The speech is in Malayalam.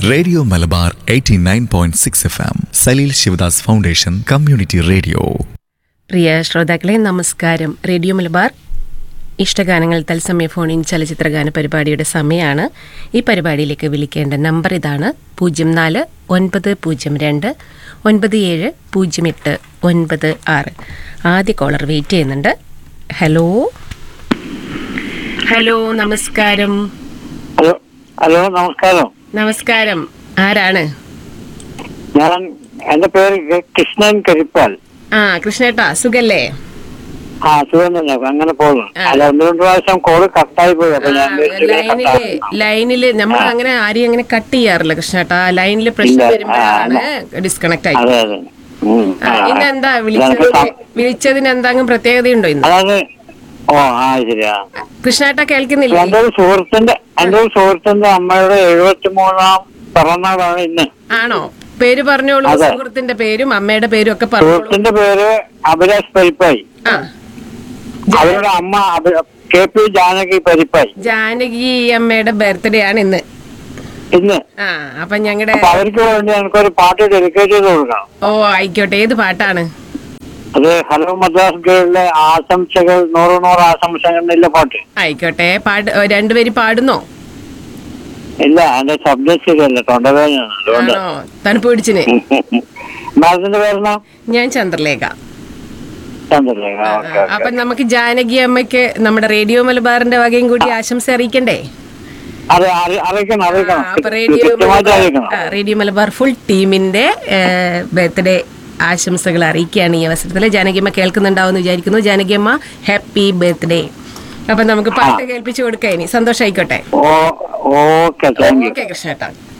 Radio Malabar 89.6 F M Saleel Sivadas foundation community radio പ്രിയ ശ്രോതാക്കളെ നമസ്കാരം റേഡിയോ മലബാർ ഇഷ്ടഗാനങ്ങൾ തത്സമയ ഫോണിൻ ചലച്ചിത്രഗാന പരിപാടിയുടെ സമയമാണ് ഈ പരിപാടിയിലേക്ക് വിളിക്കേണ്ട നമ്പർ ഇതാണ് പൂജ്യം നാല് ഒൻപത് പൂജ്യം രണ്ട് ഒൻപത് ഏഴ് പൂജ്യം എട്ട് ഒൻപത് ആറ് ആദ്യ കോളർ വെയിറ്റ് ചെയ്യുന്നുണ്ട് ഹലോ ഹലോ നമസ്കാരം ഹലോ ഹലോ നമസ്കാരം നമസ്കാരം ആരാണ് ഞാൻ എന്റെ പേര് കെ- കൃഷ്ണൻ കരിപ്പാൽ ആ കൃഷ്ണേട്ടാ സുഖല്ലേ ആ സുഖം തന്നെ അങ്ങനെ പോകുന്നു ആ. അല്ല ഒന്ന് രണ്ട് പ്രാവശ്യം കോള് കട്ടായി പോയി അപ്പൊ ഞാൻ ആ, വിചാരിച്ചു ഇത് ലൈനില് കട്ടാക്കണം. ലൈനില് നമ്മൾ അങ്ങനെ ആരെയും അങ്ങനെ കട്ട് ചെയ്യാറില്ല കൃഷ്ണേട്ടാ ലൈനില് പ്രശ്നം ഇല്ല. വരുമ്പോഴാണ് ഡിസ്കണക്ട് ആയി അതെ അതെ ഉം. ആ, ആ, ഇന്നെന്താ ആ. വിളിച്ചത് ഞങ്ങൾക്ക് സം- വിളിച്ചതിന് എന്തെങ്കിലും പ്രത്യേകതയുണ്ടോ ഇന്ന് അതായത് ഓ ആ ശരിയാ കൃഷ്ണേട്ട കേൾക്കുന്നില്ലേ എന്റെ ഒരു സുഹൃത്തിന്റെ എന്റെ ഒരു സുഹൃത്തിന്റെ അമ്മയുടെ എഴുപത്തി മൂന്നാം പിറന്നാളാണ് ഇന്ന് ആണോ പേര് പറഞ്ഞോളൂ അതെ. സുഹൃത്തിന്റെ പേരും അമ്മയുടെ പേരും ഒക്കെ പറഞ്ഞോളൂ സുഹൃത്തിന്റെ പേര് അഭിലാഷ് പരിപ്പായി ആ അവരുടെ അമ്മ അഭി- കെ പി ജാനകി പരിപ്പായി ജാനകി അമ്മയുടെ ബർത്ത്ഡേ ആണ് ഇന്ന് ഇന്ന് ആ അപ്പൊ ഞങ്ങളുടെ അപ്പൊ അവർക്ക് വേണ്ടി എനിക്കൊരു പാട്ട് ഡെഡിക്കേറ്റ് ചെയ്ത് കൊടുക്കണം ഓ ആയിക്കോട്ടെ ഏത് പാട്ടാണ് അത് ഹലോ മദ്രാസ് ഗേളിലെ ആശംസകൾ നൂറ് നൂറ് ആശംസകൾ എന്നുള്ള പാട്ട് ആയിക്കോട്ടെ പാട്ട് ഓ, രണ്ടുപേര് പാടുന്നോ ഇല്ല എന്റെ ശബ്ദം ശരിയല്ല തൊണ്ടവേദനയാണ് അതുകൊണ്ട് ആണോ തണുപ്പ് പിടിച്ചിന് മാഡത്തിന്റെ പേരെന്നാ ഞാൻ ചന്ദ്രലേഖ ചന്ദ്രലേഖ ഓക്കെ അപ്പൊ ഓക്കെ നമുക്ക് ജാനകി അമ്മയ്ക്ക് നമ്മുടെ റേഡിയോ മലബാറിന്റെ വകയും കൂടി ആശംസ അറിയിക്കണ്ടേ അതെ അറി- അറിയിക്കണം ആ, അറിയിക്കണം അപ്പൊ റേഡിയോ കൃത്യമായിട്ട് മലബാർ അറിയിക്കണം ആ, റേഡിയോ മലബാർ ഫുൾ ടീമിന്റെ ബർത്ത്ഡേ ആശംസകൾ അറിയിക്കുകയാണ് ഈ അവസരത്തിൽ ജാനകിയമ്മ കേൾക്കുന്നുണ്ടാവും വിചാരിക്കുന്നു ജാനകിയമ്മ ഹാപ്പി ബർത്ത്ഡേ അപ്പൊ നമുക്ക് പാട്ട് കേൾപ്പിച്ചു കൊടുക്കാം ഇനി സന്തോഷായിക്കോട്ടെ ഓ ഓക്കെ താങ്ക് യു ഓക്കെ കൃഷ്ണേട്ടാ